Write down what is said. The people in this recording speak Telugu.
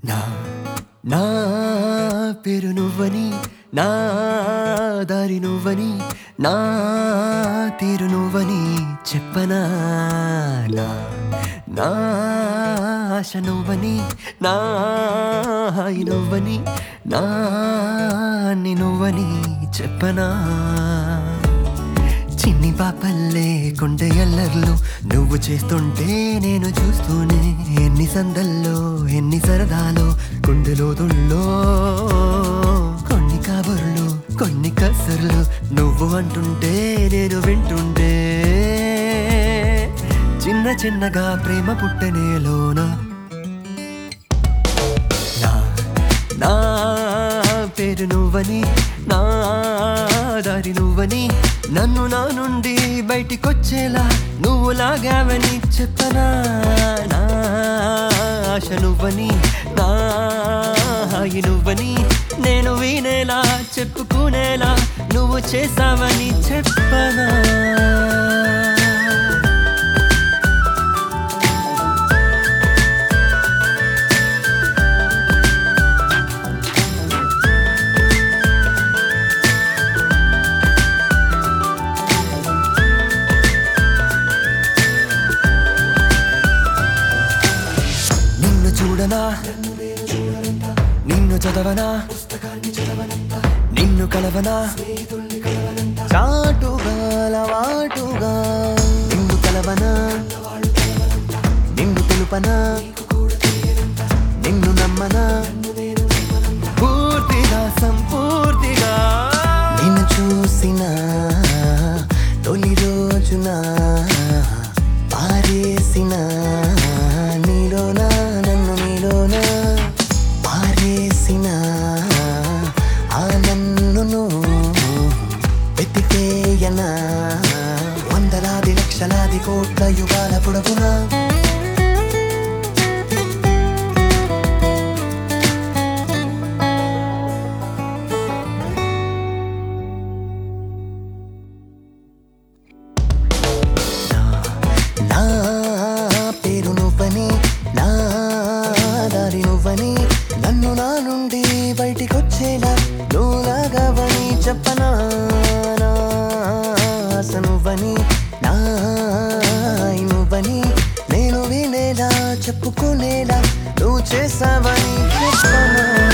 నా నా పేరు నువ్వని నా దారి నువ్వని నా తీరు నువ్వని చెప్పనా నా నా ఆశ నువ్వని నా హాయి నువ్వని నా అన్ని నువ్వని చెప్పనా చిన్ని పాపల్లే కొండె ఎల్లర్లు నువ్వు చేస్తుంటే నేను చూస్తూనే ఎన్ని సందల్లో ఎన్ని సరదాలో గుండెలో దుళ్ళో కొన్ని కాబుర్లు కొన్ని కసర్లు నువ్వు అంటుంటే నేను వింటుంటే చిన్న చిన్నగా ప్రేమ పుట్టనేలోనా నా నా పేరు నువ్వని నా దారి నువ్వని నన్ను నా నుండి బయటికొచ్చేలా నువ్వు లాగావని చెప్పనా నా ఆశ నువ్వని నా హాయి నువ్వని నేను వినేలా చెప్పుకునేలా నువ్వు చేసావని చెప్పనా నిన్ను చూడనా నిన్ను చదవనా నిన్ను కలవనా చాటుగా అలవాటుగా నిన్ను కలవనా నిన్ను తెలుపనా నిన్ను నమ్మనా పూర్తిగా సంపూర్తిగా నిన్ను చూసిన తొలి రోజున పారేసిన నీలోన నన్ను నీలోన పారేసిన ఆ నన్నును వెతికేయనా వందలాది లక్షలాది కోట్ల యుగాల పొడవునా నా పేరు నువ్వని నా దారి నువ్వని నన్ను నా నుండి బయటికొచ్చేలా నువ్వు లాగవని చెప్పనా నా ఆశ నువ్వని నా హాయి నువ్వని నేను వినేలా చెప్పుకునేలా నువ్వు చేసావని చెప్పనా